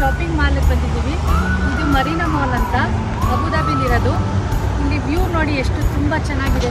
shopping ಮಾಲ್ಗೆ ಬಂದಿದ್ದೀವಿ ಇದು Marina mall ಅಂತ ಅಬುದಾಬಿಲಿರೋದು ಇಲ್ಲಿ ವ್ಯೂ ನೋಡಿ ಎಷ್ಟು ತುಂಬ ಚೆನ್ನಾಗಿದೆ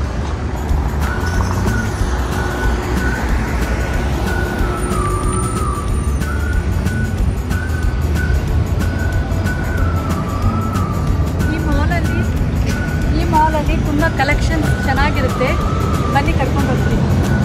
ಈ ಮಾಲಲ್ಲಿ ಈ ಮಾಲಲ್ಲಿ ತುಂಬ ಕಲೆಕ್ಷನ್ಸ್ ಚೆನ್ನಾಗಿರುತ್ತೆ ಬನ್ನಿ ಕರ್ಕೊಂಡು ಹೋಗ್ತೀವಿ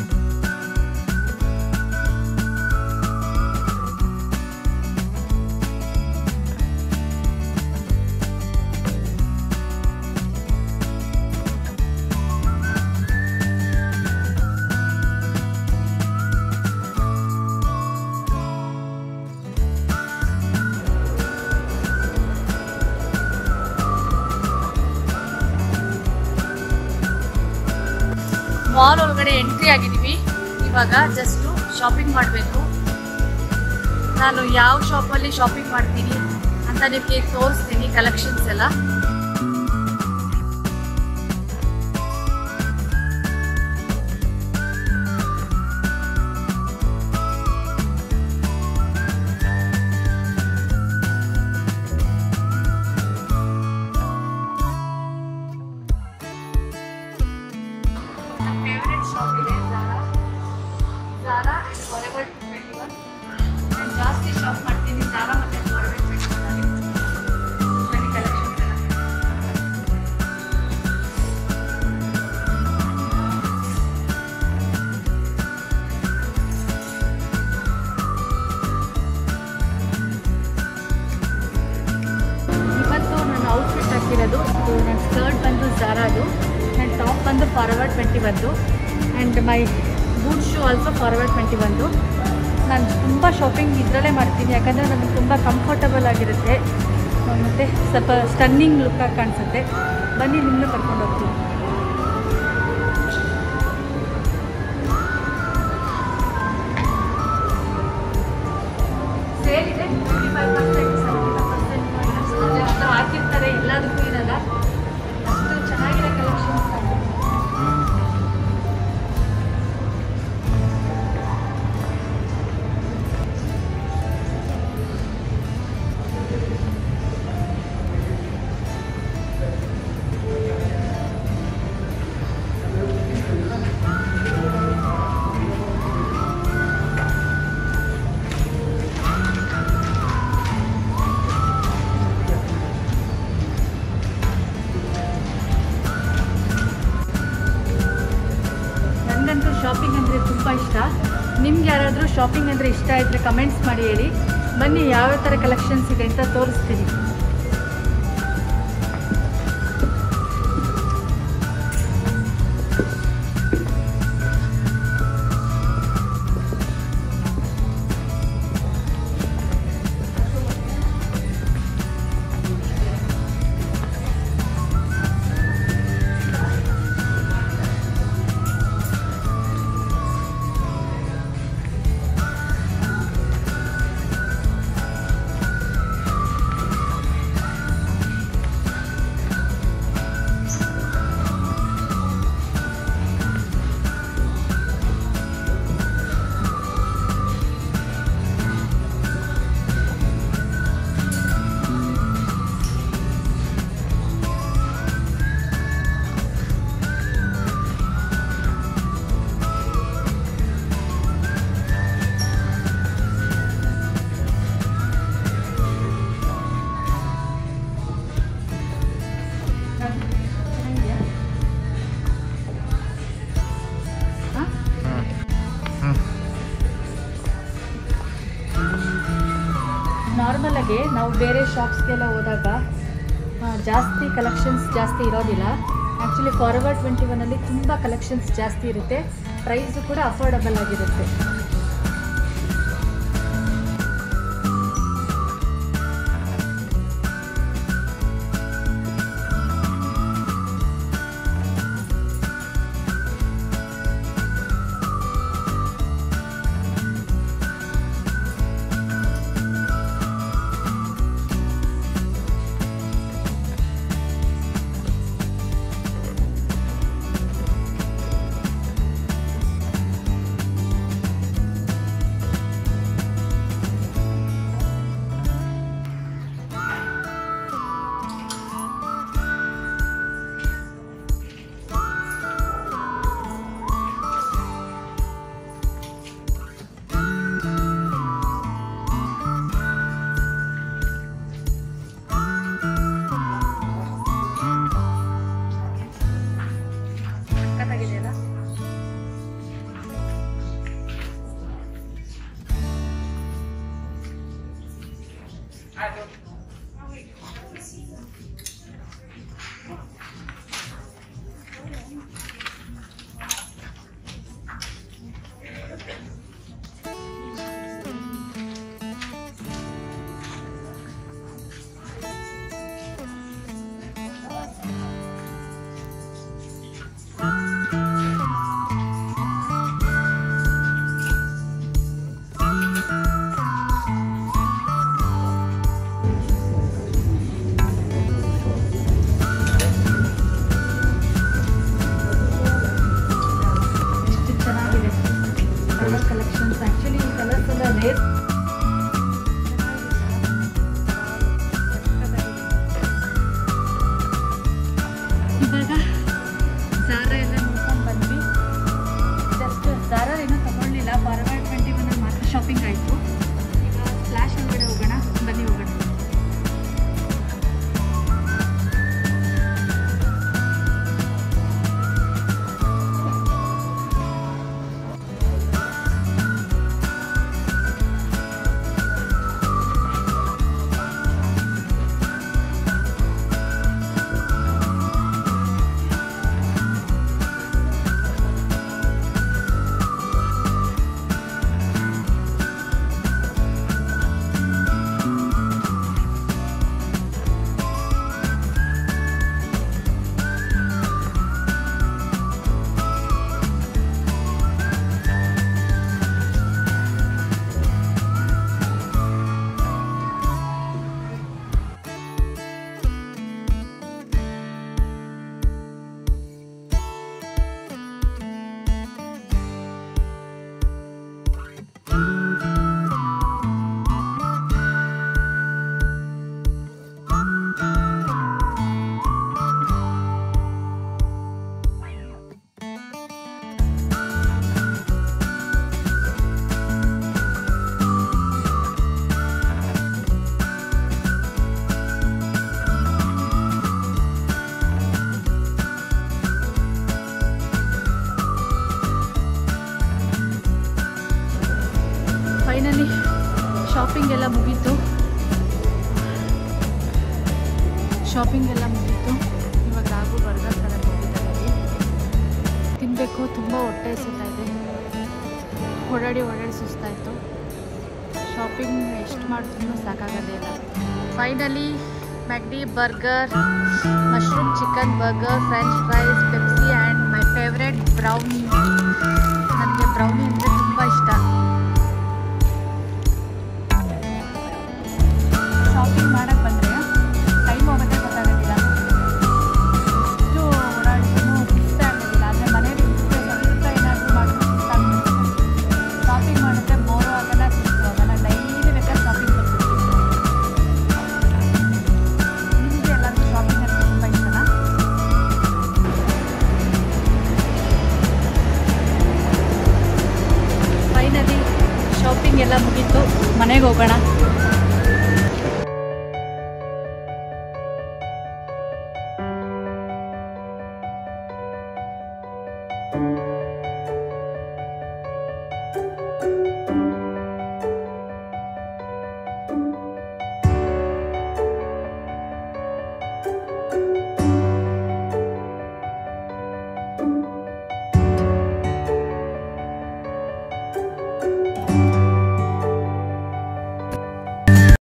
ಮಾಲ್ ಒಳಗಡೆ ಎಂಟ್ರಿ ಆಗಿದ್ದೀವಿ ಇವಾಗ ಜಸ್ಟ್ ಶಾಪಿಂಗ್ ಮಾಡಬೇಕು ನಾನು ಯಾವ ಶಾಪಲ್ಲಿ ಶಾಪಿಂಗ್ ಮಾಡ್ತೀನಿ ಅಂತ ನಿಮಗೆ ತೋರಿಸ್ತೀನಿ ಕಲೆಕ್ಷನ್ಸ್ ಎಲ್ಲ ನನ್ನ ಫೇವ್ರೆಟ್ ಶಾಪ್ ಇದೆ Zara Zara and Forever twenty one ನಾನು ಜಾಸ್ತಿ ಶಾಪ್ ಮಾಡ್ತೀನಿ ಝಾರಾ ಮತ್ತು ಫಾರೆವರ್ ಟ್ವೆಂಟಿ ಒನ್ ಬನ್ನಿ ಕಲೆಕ್ಷನ್ಸ್ ಎಲ್ಲ ಇವತ್ತು ನನ್ನ ಔಟ್ಫಿಟ್ ಹಾಕಿರೋದು ಇದು ನನ್ನ ಸ್ಕರ್ಟ್ ಬಂದು ಝಾರಾದು ನನ್ನ ಟಾಪ್ ಬಂದು ಫಾರ್ವರ್ಡ್ ಟ್ವೆಂಟಿ ಬಂದು and my boot shoe also forward twenty ಬಂದು ನಾನು ತುಂಬ ಶಾಪಿಂಗ್ ಇದರಲ್ಲೇ ಮಾಡ್ತೀನಿ ಯಾಕಂದರೆ ನನಗೆ ತುಂಬ ಕಂಫರ್ಟಬಲ್ ಆಗಿರುತ್ತೆ ಮತ್ತು ಸ್ವಲ್ಪ ಸ್ಟನ್ನಿಂಗ್ ಲುಕ್ಕಾಗಿ ಕಾಣಿಸುತ್ತೆ ಬನ್ನಿ ನಿಮ್ಮನ್ನು ಕರ್ಕೊಂಡು ಹೋಗ್ತೀನಿ ಸೇಲ್ ಇದೆ twenty five percent seventy five percent ಹಾಕಿರ್ತಾರೆ ಎಲ್ಲದಕ್ಕೂ ಇರಲ್ಲ ಅಷ್ಟು ಚೆನ್ನಾಗಿರೋ ಕಲೆಕ್ಷನ್ಸ್ ನನಗಂತೂ ಶಾಪಿಂಗ್ ಅಂದರೆ ತುಂಬ ಇಷ್ಟ ನಿಮ್ಗೆ ಯಾರಾದರೂ ಶಾಪಿಂಗ್ ಅಂದರೆ ಇಷ್ಟ ಇದ್ದರೆ ಕಮೆಂಟ್ಸ್ ಮಾಡಿ ಹೇಳಿ ಬನ್ನಿ ಯಾವ್ಯಾವ ಥರ ಕಲೆಕ್ಷನ್ಸ್ ಇದೆ ಅಂತ ತೋರಿಸ್ತೀನಿ ಚೆನ್ನಾಗಿದೆಯಾ ಹಾಂ ನಾರ್ಮಲಾಗಿ ನಾವು ಬೇರೆ ಶಾಪ್ಸ್ಗೆಲ್ಲ ಹೋದಾಗ ಆ, ಜಾಸ್ತಿ ಕಲೆಕ್ಷನ್ಸ್ ಜಾಸ್ತಿ ಇರೋದಿಲ್ಲ ಆ್ಯಕ್ಚುಲಿ ಫಾರ್ವರ್ಡ್ ಟ್ವೆಂಟಿ ಒನಲ್ಲಿ ತುಂಬ ಕಲೆಕ್ಷನ್ಸ್ ಜಾಸ್ತಿ ಇರುತ್ತೆ ಪ್ರೈಸು ಕೂಡ ಅಫೋರ್ಡಬಲ್ ಆಗಿರುತ್ತೆ ಎಷ್ಟು ಚೆನ್ನಾಗಿದೆ ಕಲರ್ ಕಲೆಕ್ಷನ್ಸ್ ಆ್ಯಕ್ಚುಲಿ ಈ ಕಲರ್ಸ್ ಎಲ್ಲ ರೇರ್ ಇವಾಗ ಝಾರ ಎಲ್ಲ ನೋಡ್ಕೊಂಡು ಬಂದ್ವಿ ಜಸ್ಟ್ ಝಾರ ಏನೂ ತಗೊಳ್ಳಿಲ್ಲ ಫಾರ್ವರ್ಡ್ ಟ್ವೆಂಟಿ ಒನ್ ಮಾತ್ರ ಶಾಪಿಂಗ್ ಆಯಿತು ಈಗ ಫ್ಲ್ಯಾಶ್ ಒಳಗಡೆ ಹೋಗೋಣ ಬನ್ನಿ ಹೋಗೋಣ ಫೈನಲಿ ಶಾಪಿಂಗ್ ಎಲ್ಲ ಮುಗೀತು ಶಾಪಿಂಗ್ ಎಲ್ಲ ಮುಗೀತು ಇವಾಗ ರಾಗು ಬರ್ಗರ್ ತಗೊಂಡು ಹೋಗಿದ್ದಾರೆ ತಿನ್ನಬೇಕು ತುಂಬ ಹೊಟ್ಟೆ ಹಸಿತಾ ಇದೆ ಓಡಾಡಿ ಓಡಾಡಿ ಸುಸ್ತಾಯಿತು ಶಾಪಿಂಗ್ ಎಷ್ಟು ಮಾಡಿದ್ರು ಸಾಕಾಗೋದೇ ಇಲ್ಲ ಫೈನಲಿ ಮ್ಯಾಗ್ಡಿ burger mushroom chicken burger French fries Pepsi and my favourite brownie ನನಗೆ ಬ್ರೌನಿ ಅಂದರೆ ತುಂಬ ಇಷ್ಟ ಶಾಪಿಂಗ್ ಮಾಡಕ್ಕೆ ಬಂದರೆ ಟೈಮ್ ಹೋಗೋದೇ ಗೊತ್ತಾಗೋದಿಲ್ಲ ಎಷ್ಟು ಓಡಾಡಿದ್ರು ಇಷ್ಟ ಆಗೋದಿಲ್ಲ ಆದರೆ ಮನೇಲಿ ಇದ್ರೆ ಸ್ವಲ್ಪ ಏನಾದರೂ ಮಾಡಿದ್ರು ಸುಸ್ತಾಗ್ಬಿಡುತ್ತೆ ಶಾಪಿಂಗ್ ಮಾಡಿದ್ರೆ ಬೋರು ಆಗಲ್ಲ ಸುಸ್ತು ಆಗಲ್ಲ ಡೈಲಿ ಬೇಕಾದ್ರೆ ಶಾಪಿಂಗ್ ಬರ್ತಿರ್ತೀವಿ ನಿಮಗೆ ಎಲ್ಲರಿಗೂ ಶಾಪಿಂಗ್ ಅಂದರೆ ತುಂಬ ಇಷ್ಟನಾ ಫೈನಲಿ ಶಾಪಿಂಗ್ ಎಲ್ಲ ಮುಗೀತು ಮನೆಗೆ ಹೋಗೋಣ